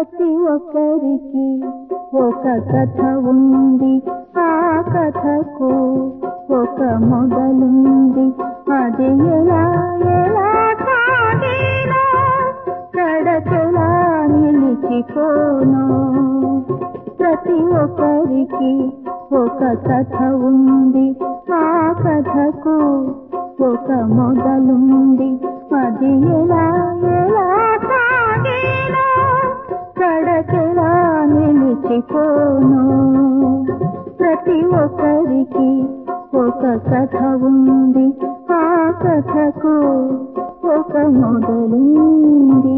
ప్రతి ఒక్కరికి ఒక కథ ఉంది ఆ కథకు ఒక మొదలుంది అది ఎలా ఎలా సాగేనో కడకెలా నిలిచిపోను ప్రతి ఒక్కరికి ఒక కథ ఉంది ఆ కథకు ఒక మొదలుంది అది ఎలా ఎలా సాగేనో కడకెలా నిలిచిపోను ప్రతి ఒక్కరికి ఒక కథ ఉంది ఆ కథకు ఒక మొదలుంది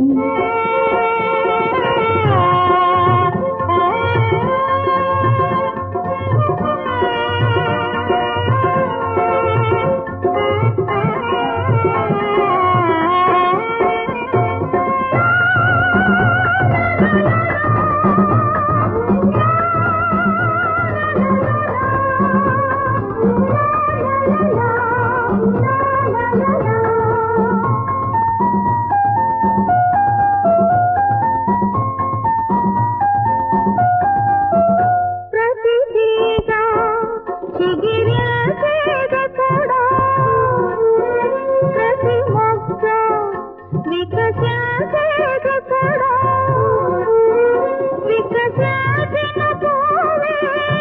ప్రతి తీగ చిగిరేసేది కూడా ప్రతి మొక్క వికసించేది కూడా వికసించిన పూలే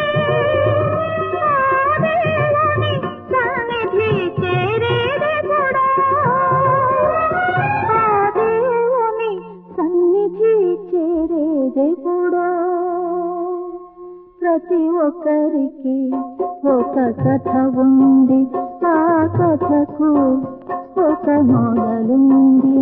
ఆ దేవుని సన్నిధి చేరేది కూడా ఆ దేవుని సన్నిధి చేరేది కూడా ప్రతి ఒక్కరికి ఒక కథ ఉంది ఆ కథకు ఒక మొదలుంది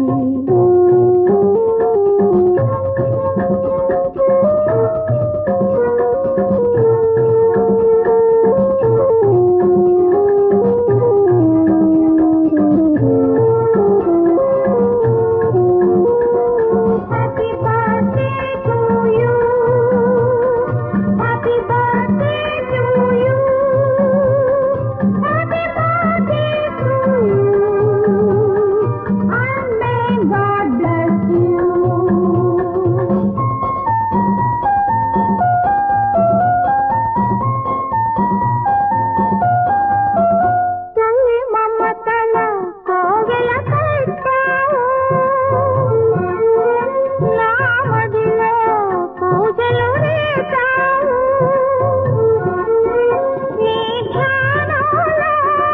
Happy birthday to you. Happy birthday to you. Happy birthday to you. And may God bless you. తల్లి మమతల కోవెల కట్టావు నా మదిలో పూజలు రేతావు నీ ధ్యానంలో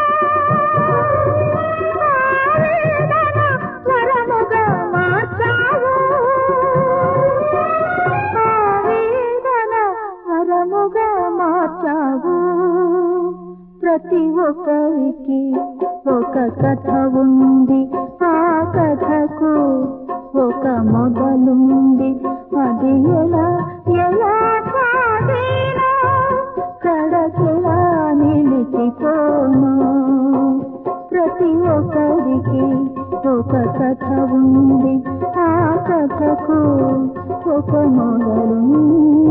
ఆవేదన వరముగా మార్చావు ఆవేదన వరముగా మార్చావు ప్రతి ఒక్కరికి ఒక కథ ఉంది ఆ కథకు ఒక మొదలుంది అది ఎలా ఎలా సాగేనో కడకెలా నిలిచిపోను ప్రతి ఒక్కరికి ఒక కథ ఉంది ఆ కథకు ఒక మొదలుంది